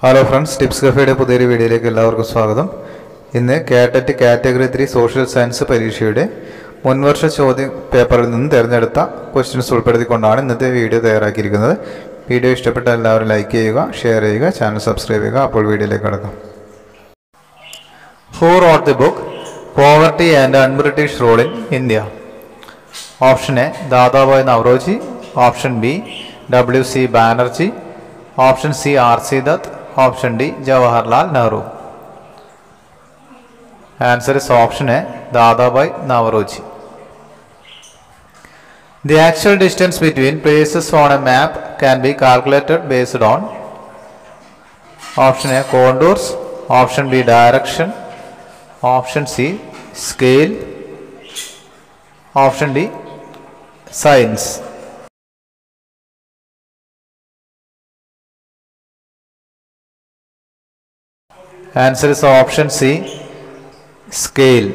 Hello friends tips കഫേയുടെ പുതിയൊരു വീഡിയോയിലേക്ക് എല്ലാവർക്കും സ്വാഗതം ഇന്ന് കാറ്ററ്റ് കാറ്റഗറി ത്രീ സോഷ്യൽ സയൻസ് പരീക്ഷയുടെ മുൻവർഷ ചോദ്യ പേപ്പറിൽ നിന്ന് തിരഞ്ഞെടുത്ത ക്വസ്റ്റ്യൻസ് ഉൾപ്പെടുത്തിക്കൊണ്ടാണ് ഇന്നത്തെ വീഡിയോ തയ്യാറാക്കിയിരിക്കുന്നത് വീഡിയോ ഇഷ്ടപ്പെട്ട എല്ലാവരും ലൈക്ക് ചെയ്യുക ഷെയർ ചെയ്യുക ചാനൽ സബ്സ്ക്രൈബ് ചെയ്യുക അപ്പോൾ വീഡിയോയിലേക്ക് കടക്കാം who wrote the book poverty and unBritish rule in India option A Dadabhai Naoroji option B W C Banerjee option C R C Dutt option D Jawaharlal Nehru answer is option A Dadabhai Naoroji The actual distance between places on a map can be calculated based on option A contours, option B direction, option C scale, option D science. Answer is option C scale.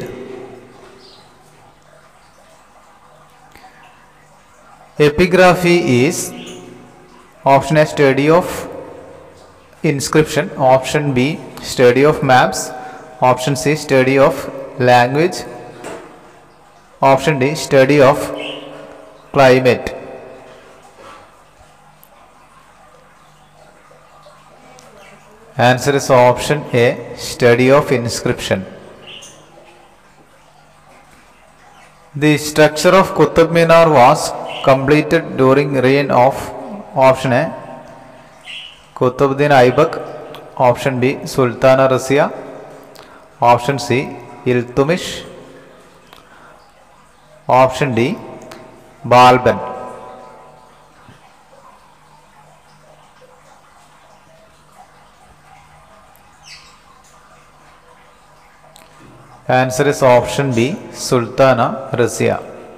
Epigraphy is option A study of inscription, option B study of maps, option C study of language, option D study of climate. Answer is option A study of inscription. The structure of Qutub Minar was completed during reign of option A Qutbuddin Aibak, option B Sultana Razia, option C Iltutmish, option D Balban. Answer is option B Sultana Razia.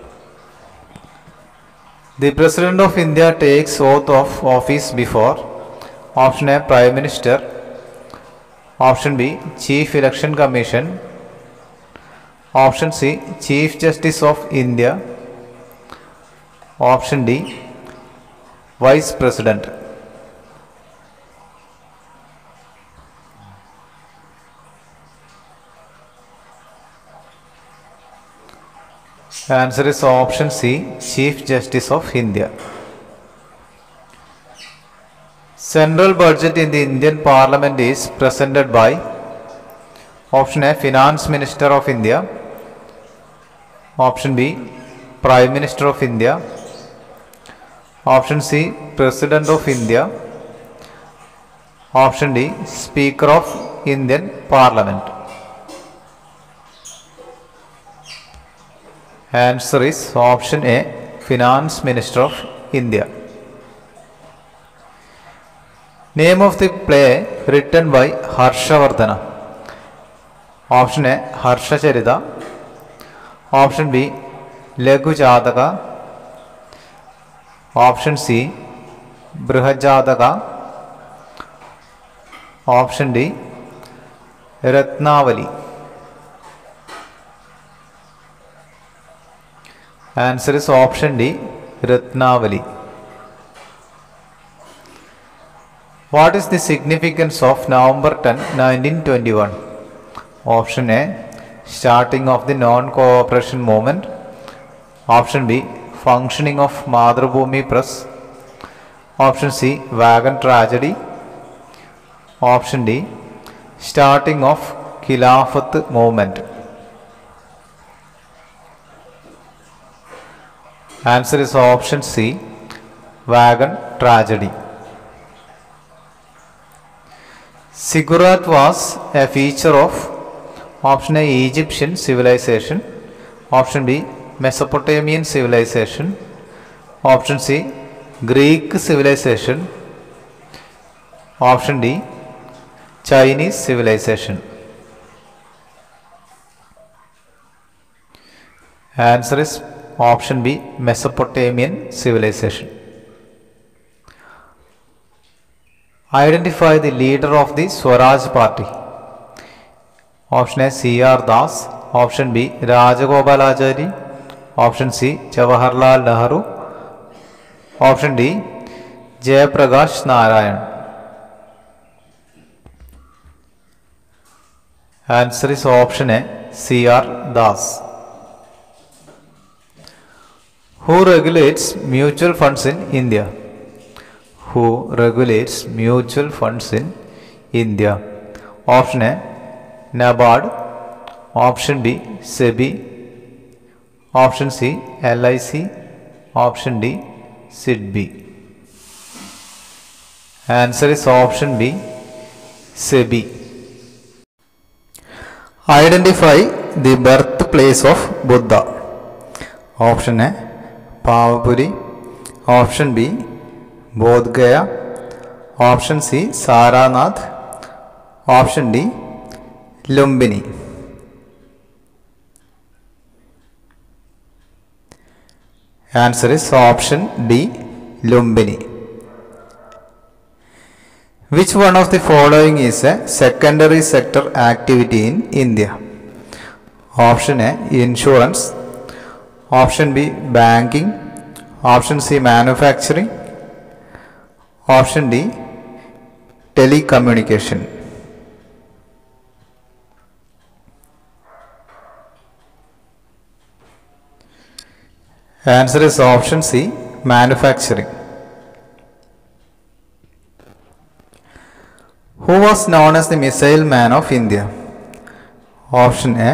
The President of India takes oath of office before option A Prime Minister, option B Chief Election Commission, option C Chief Justice of India, option D Vice President. Answer is option C Chief Justice of India. Central budget in the Indian Parliament is presented by option A Finance Minister of India, option B Prime Minister of India, option C President of India, option D Speaker of Indian Parliament. Answer is option A Finance Minister of India. Name of the play written by Harshavardhana. Option A Harsha Charita. Option B Laghu Jataka. Option C Brihajataka. Option D Ratnavali. Answer is option D Ratnavali. What is the significance of November 10, 1921? Option A starting of the non cooperation movement. Option B functioning of Madhrubhumi Press. Option C wagon tragedy. Option D starting of Khilafat movement. Answer is option C wagon tragedy. Ziggurat was a feature of option A Egyptian civilization, option B Mesopotamian civilization, option C Greek civilization, option D Chinese civilization. Answer is option B Mesopotamian civilization. Identify the leader of the Swaraj party. Option A C.R. Das, option B Rajagopalachari, option C Jawaharlal Nehru, option D Jayaprakash Narayan. Answer is option A C R Das who regulates mutual funds in India who regulates mutual funds in India option A NABARD option B SEBI option C L I C option D SIDBI answer is option B SEBI identify the birth place of Buddha option A Pavapuri option B Bodhgaya option C Sarnath option D Lumbini answer is option D Lumbini which one of the following is a secondary sector activity in India option A insurance option B banking option C manufacturing option D telecommunication answer is option C manufacturing who was known as the missile man of India option A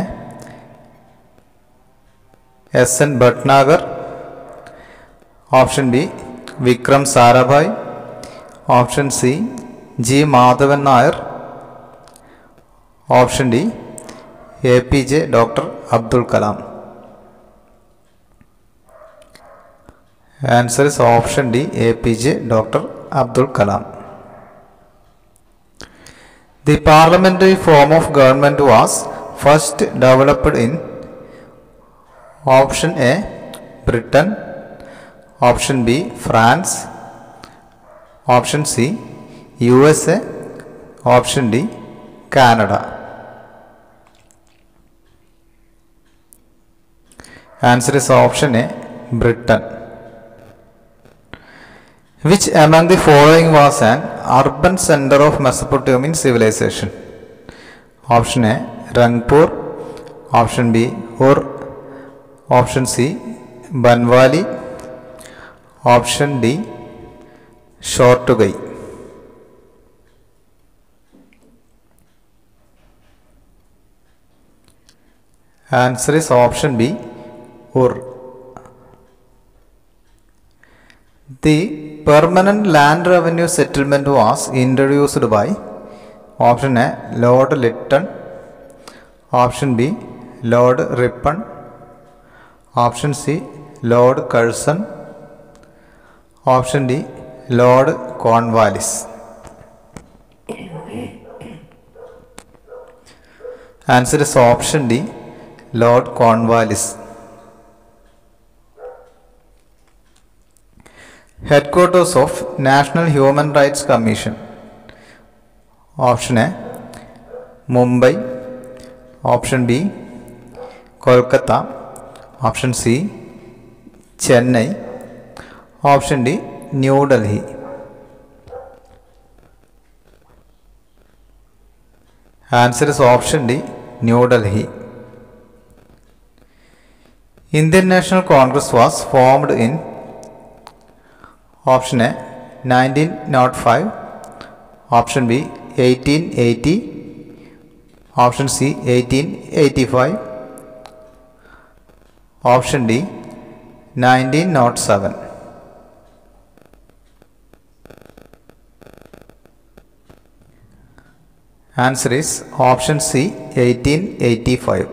S N Bhatnagar option B Vikram Sarabhai option C G Madhavan Nair option D A P J doctor Abdul Kalam answer is option D A P J doctor Abdul Kalam the parliamentary form of government was first developed in option A Britain option B France option C U S A option D Canada answer is option A Britain which among the following was an urban center of Mesopotamian civilization? Option A Rangpur, option B Ur, option C Banwali, option D Shortugai. Answer is option B Ur. The permanent land revenue settlement was introduced by option A Lord Lytton, option B Lord Ripon, option C Lord Curzon, option D Lord Cornwallis. Answer is option D Lord Cornwallis. Headquarters of National Human Rights Commission. Option A Mumbai. Option B Kolkata. Option C Chennai. Option D New Delhi. Answer is option D New Delhi. Indian National Congress was formed in Option A 1905, Option B 1880, Option C 1885, Option D 1907. Answer is option C 1885.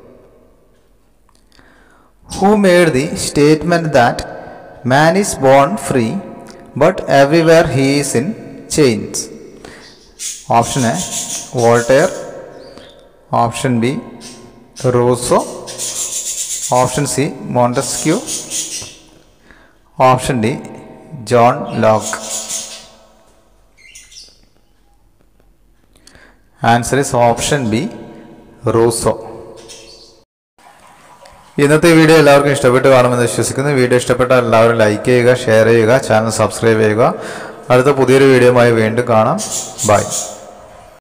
Who made the statement that man is born free but everywhere he is in chains? Option A Voltaire, option B Rousseau, option C Montesquieu, option D John Locke. Answer is option B Rousseau ഇന്നത്തെ video എല്ലാവർക്കും ഇഷ്ടപ്പെട്ട് കാണുമെന്ന് വിശ്വസിക്കുന്നു video ഇഷ്ടപ്പെട്ടാൽ എല്ലാവരും like ചെയ്യുക share ചെയ്യുക channel subscribe ചെയ്യുക അടുത്ത പുതിയൊരു വീഡിയോയുമായി വീണ്ടും കാണാം ബൈ